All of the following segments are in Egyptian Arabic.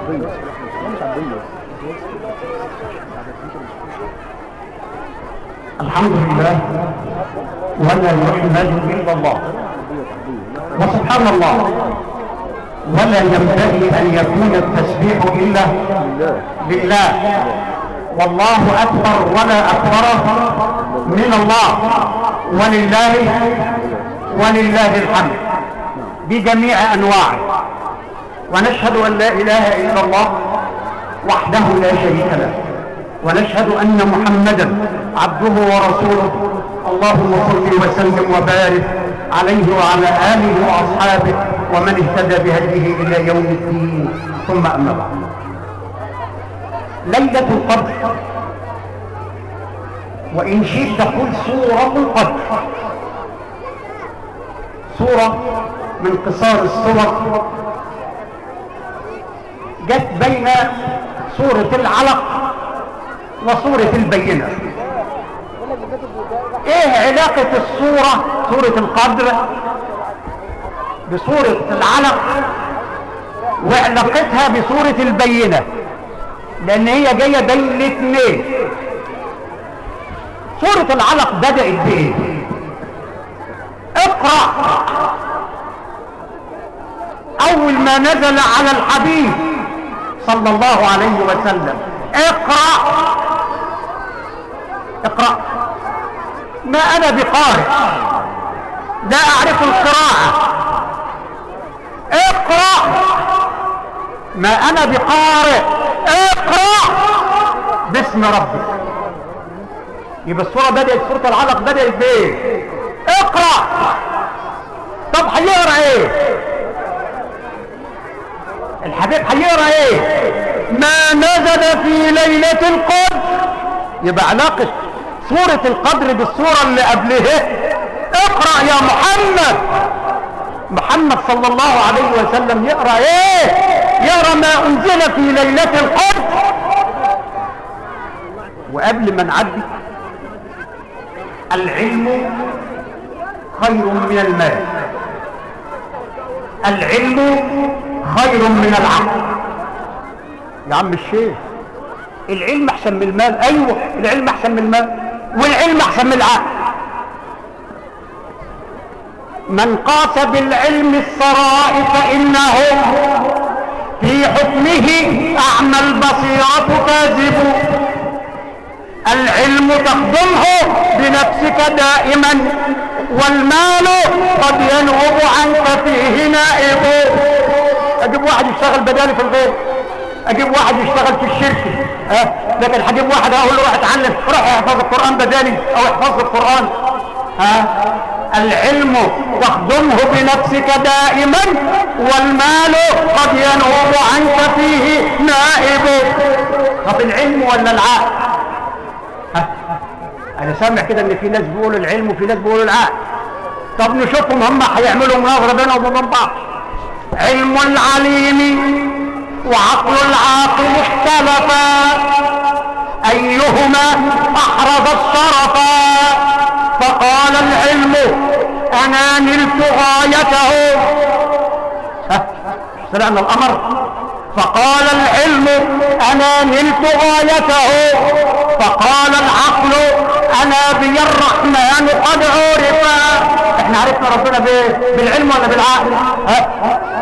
الحمد لله ولا يحمد الا الله وسبحان الله ولا ينبغي ان يكون التسبيح الا لله والله اكبر ولا اكبر من الله ولله ولله الحمد بجميع انواعه ونشهد ان لا اله الا الله وحده لا شريك له ونشهد ان محمدا عبده ورسوله اللهم صل وسلم وبارك عليه وعلى اله واصحابه ومن اهتدى بهديه الى يوم الدين ثم اما بعد ليله القدر وان شئت تقول سوره القدر سوره من قصار السور جت بين سوره العلق وسوره البينه ايه علاقة الصورة سورة القدر بسورة العلق وعلاقتها بسورة البينة لان هي جاية بين الاثنين سورة العلق بدأت بايه اقرأ اول ما نزل على الحبيب صلى الله عليه وسلم اقرأ اقرأ ما انا بقارئ لا اعرف القراءة اقرأ ما انا بقارئ اقرأ باسم ربك يبقى السورة بدأت سورة العلق بدأت بايه اقرأ طب هيقرا ايه الحبيب هيقرا ايه ما نزل في ليلة القدر يبقى علاقة سورة القدر بالسورة اللي قبلها اقرأ يا محمد محمد صلى الله عليه وسلم يقرأ ايه يقرأ ما انزل في ليلة القدر وقبل ما نعدي العلم خير من المال العلم خير من العقل يا عم الشيخ العلم احسن من المال ايوه العلم احسن من المال والعلم احسن من العقل من قاس بالعلم السرائر فانه في حكمه اعمى البصيرة كاذب العلم تخدمه بنفسك دائما والمال قد ينوب عنك فيه نائب اجيب واحد يشتغل بدالي في البيت اجيب واحد يشتغل في الشركة ها لكن هجيب واحد اقول له روح اتعلم روح احفظ القرآن بدالي او احفظ القرآن ها العلم تخدمه بنفسك دائما والمال قد ينوب عنك فيه نائب طب العلم ولا العقل ها انا سامع كده ان في ناس بيقولوا العلم وفي ناس بيقولوا العقل طب نشوفهم هم هيعملوا مناظره بينهم وبين بعض علم العليم وعقل العاقل اختلفا ايهما احرز الشرفا فقال العلم انا نلت غايته سمعنا الامر فقال العلم انا نلت غايته فقال العقل انا بي الرحمن قد عرفا احنا عرفنا ربنا بايه بالعلم ولا بالعقل ها؟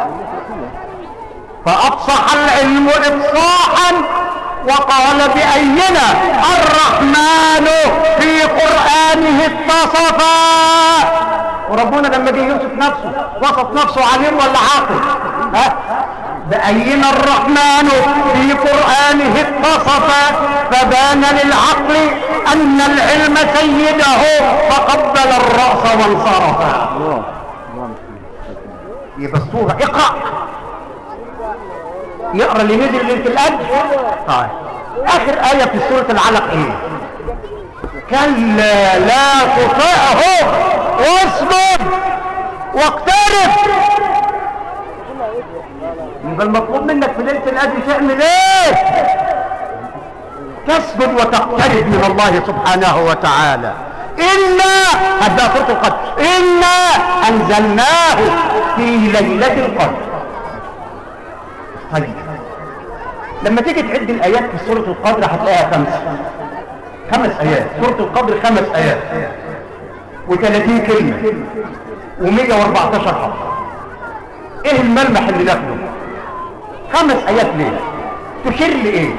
فافصح العلم افصاحا وقال بأينا الرحمن في قرآنه اتصفا وربنا لما جه يوصف نفسه وصف نفسه عليم ولا عاقل ها بأينا الرحمن في قرآنه اتصف فبان للعقل أن العلم سيده فقبل الرأس وانصرف يبقى الصورة اقرأ يقرأ اللي نزل ليلة القدر طيب آخر آية في سورة العلق ايه كلا لا تطعه واصبر واقترب يبقى المطلوب منك في ليله القدر تعمل ايه تسجد وتقترب من الله سبحانه وتعالى انا هبدا سوره القدر انا انزلناه في ليله القدر طيب لما تيجي تعد الايات في سوره القدر هتلاقيها خمسه خمس ايات سوره القدر خمس ايات و30 كلمه و114 حرف ايه الملمح اللي ناخده خمس ايات ليه تشير لايه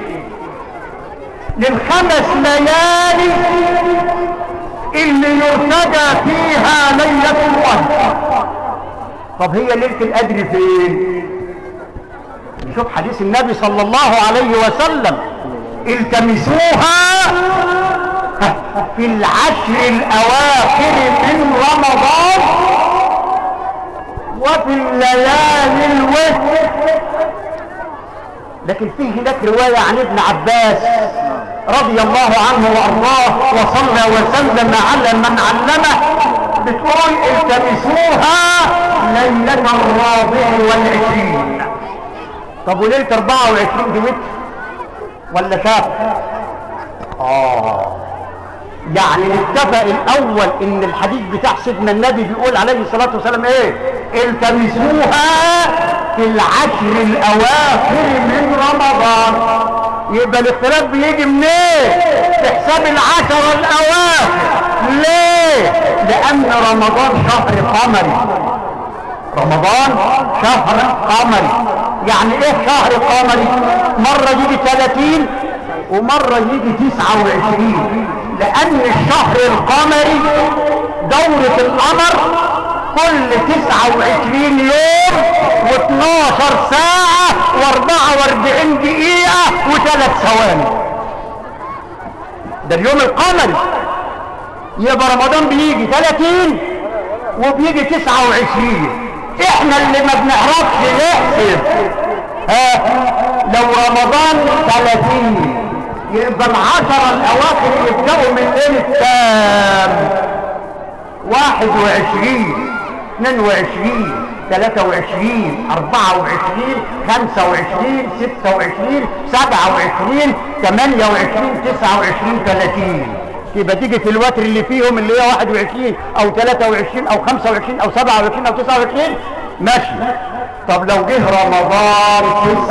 للخمس ليالي اللي يرتجى فيها ليله القدر طب هي ليله القدر فين نشوف حديث النبي صلى الله عليه وسلم التمسوها في العشر الاواخر من رمضان وفي الليالي الوتر لكن فيه هناك رواية عن ابن عباس رضي الله عنه وارضاه وصلى وسلم على من علمه بتقول التمسوها ليلة الرابع والعشرين طب وليلة 24 دي وتر ولا شاف اه يعني نتفق الاول ان الحديث بتاع سيدنا النبي بيقول عليه الصلاة والسلام ايه التمسوها في العشر الاواخر من رمضان يبقى الاختلاف بيجي منين في حساب العشر الاواخر ليه لان رمضان شهر قمري رمضان شهر قمري يعني ايه شهر قمري مرة يجي 30 ومرة يجي 29 لان الشهر القمري دورة القمر كل 29 يوم و12 ساعة و44 دقيقة وثلاث ثواني ده اليوم القمري يبقى رمضان بيجي 30 وبيجي 29 احنا اللي ما بنعرفش نحسب ها لو رمضان 30 يبقى العشرة الاواخر يبدأوا من ليلة كام واحد وعشرين اثنين وعشرين ثلاثة وعشرين أربعة وعشرين خمسة وعشرين ستة وعشرين سبعة وعشرين ثمانية وعشرين تسعة وعشرين ثلاثين يبقى تيجي في الوتر اللي فيهم اللي هي 21 او 23 او 25 او 27 او 29 ماشي طب لو جه رمضان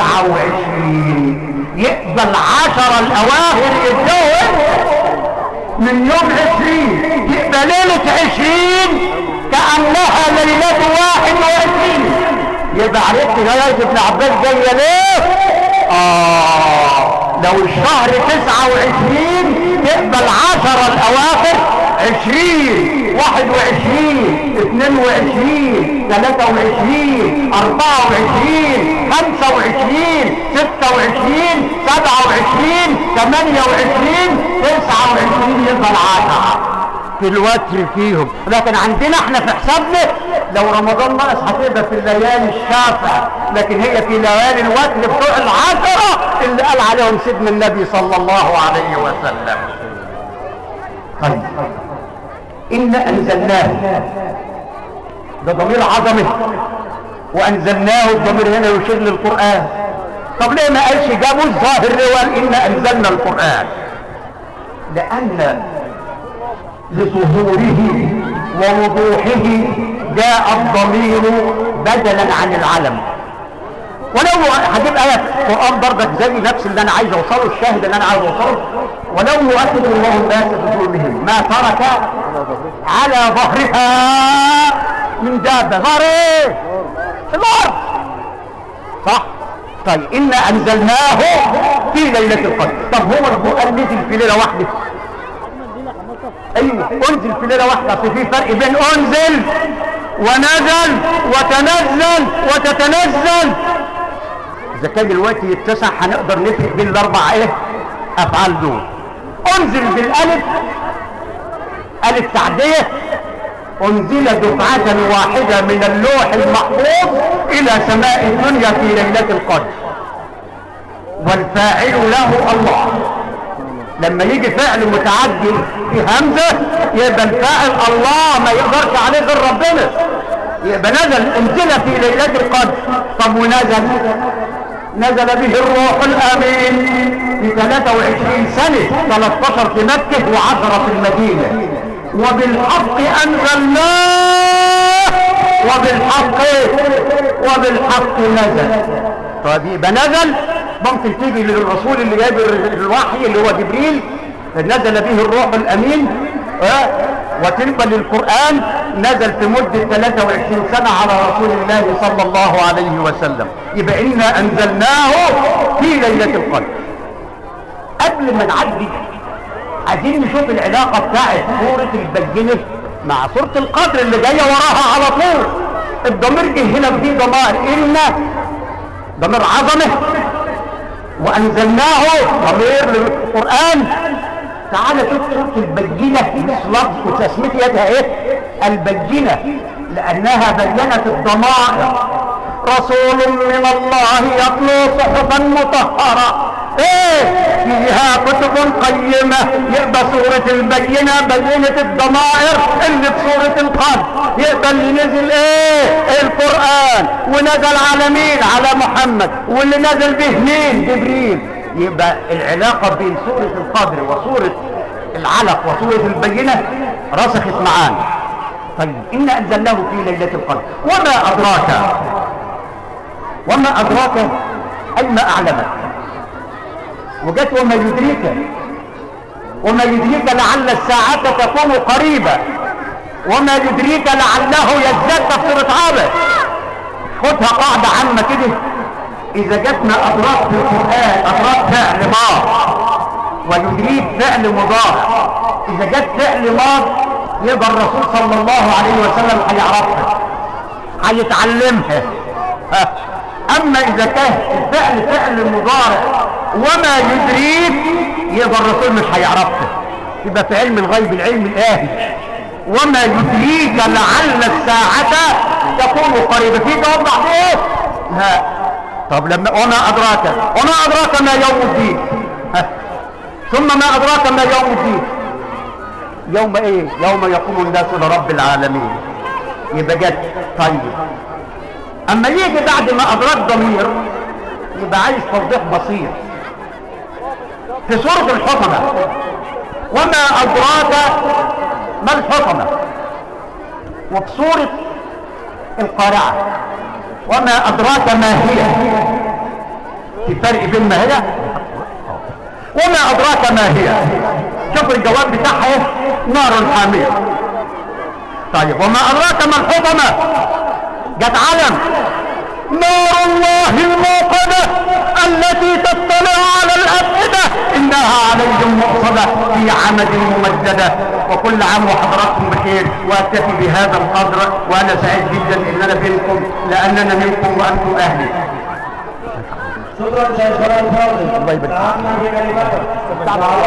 29 يقبل 10 الاواخر يتجوز من يوم 20 يبقى ليلة 20 كأنها ليلة 21 يبقى عرفت جاية ابن عباس جاية ليه؟ آه لو الشهر 29 تقبل 10 الأواخر 20 21 22 23 24 25 26 27 28 29 يبقى العشرة في الوتر فيهم لكن عندنا احنا في حسابنا لو رمضان ناقص هتبقى في الليالي الشافع لكن هي في ليالي الوتر بتوع العشرة اللي قال عليهم سيدنا النبي صلى الله عليه وسلم طيب إنا أنزلناه ده ضمير عظمه وأنزلناه الضمير هنا يشير للقرآن طب ليه ما قالش جابوا الظاهر وقال إنا أنزلنا القرآن لأن لظهوره ووضوحه جاء الضمير بدلا عن العلم ولو هجيب آية قرآن برضك زي نفس اللي أنا عايز أوصله الشاهد اللي أنا عايز أوصله ولو يؤكد الله الناس بظلمهم ما ترك على ظهرها من دابة ظهر إيه؟ الأرض صح؟ طيب إنا أنزلناه في ليلة القدر طب هو القرآن نزل في ليلة واحدة ايوه انزل في ليله واحده اصل في فرق بين انزل ونزل وتنزل وتتنزل اذا كان دلوقتي يتسع هنقدر نفرق بين الاربع ايه افعال دول انزل بالالف الف تعديه انزل دفعة واحدة من اللوح المحفوظ الى سماء الدنيا في ليلة القدر والفاعل له الله لما يجي فعل متعدي في همزة يبقى الفاعل الله ما يقدرش عليه غير ربنا يبقى نزل انزل في ليلة القدر طب ونزل نزل به الروح الامين في 23 سنة 13 في مكة و10 في المدينة وبالحق انزلناه وبالحق وبالحق نزل طيب يبقى نزل ممكن تيجي للرسول اللي جايب الوحي اللي هو جبريل نزل به الروح الامين اه وتلك للقرآن نزل في مدة 23 سنة على رسول الله صلى الله عليه وسلم يبقى إنا أنزلناه في ليلة القدر قبل ما نعدي عايزين نشوف العلاقة بتاعت سورة البينة مع سورة القدر اللي جاية وراها على طول الضمير جه هنا في ضمائر إن ضمير عظمة وأنزلناه ضمير للقرآن تعالى شوف سورة البينة مش لفظ وتسميتها ايه البينة لأنها بينت الضمائر رسول من الله يتلو صحفا مطهرة ايه فيها كتب قيمة يبقى سورة البينة بينة الضمائر اللي في سورة القدر يبقى اللي نزل ايه القرآن ونزل على مين على محمد واللي نزل به مين جبريل يبقى العلاقة بين سورة القدر وسورة العلق وسورة البينة رسخت معانا طيب إنا أنزلناه في ليلة القدر وما أدراك وما أدراك أي ما أعلمك وجت وما يدريك وما يدريك لعل الساعة تكون قريبة وما يدريك لعله يزداد تفسير عابد خدها قاعدة عامة كده إذا جتنا أطراف في القرآن أطراف فعل ماض ويدريك فعل مضارع إذا جت فعل ماض يبقى الرسول صلى الله عليه وسلم هيعرفها هيتعلمها أما إذا كان الفعل فعل مضارع وما يدريك يبقى الرسول مش هيعرفها يبقى في علم الغيب العلم الآهي وما يدريك لعل الساعة تكون قريبة في توضح ايه؟ لا طب لما وما أدراك وما أدراك ما يوم الدين ها. ثم ما أدراك ما يوم الدين يوم ايه يوم يقوم الناس لرب العالمين يبقى جت طيب اما يجي بعد ما ادراك ضمير يبقى عايز توضيح بسيط في سورة الحطمة وما ادراك ما الحطمة وفي سورة القارعة وما ادراك ما هي في فرق بين ما هي وما أدراك ما هي شوف الجواب بتاعها ايه نار حامية طيب وما أدراك ما الحطمة جت علم نار الله الموقدة التي تطلع على الأفئدة إنها عليهم مؤصدة في عمد ممددة وكل عام وحضراتكم بخير وأكتفي بهذا القدر وأنا سعيد جدا إن أنا بينكم لأننا منكم وأنتم أهلي شكرا شيخنا الفاضل الله يبارك فيك. تعالنا بكلمتك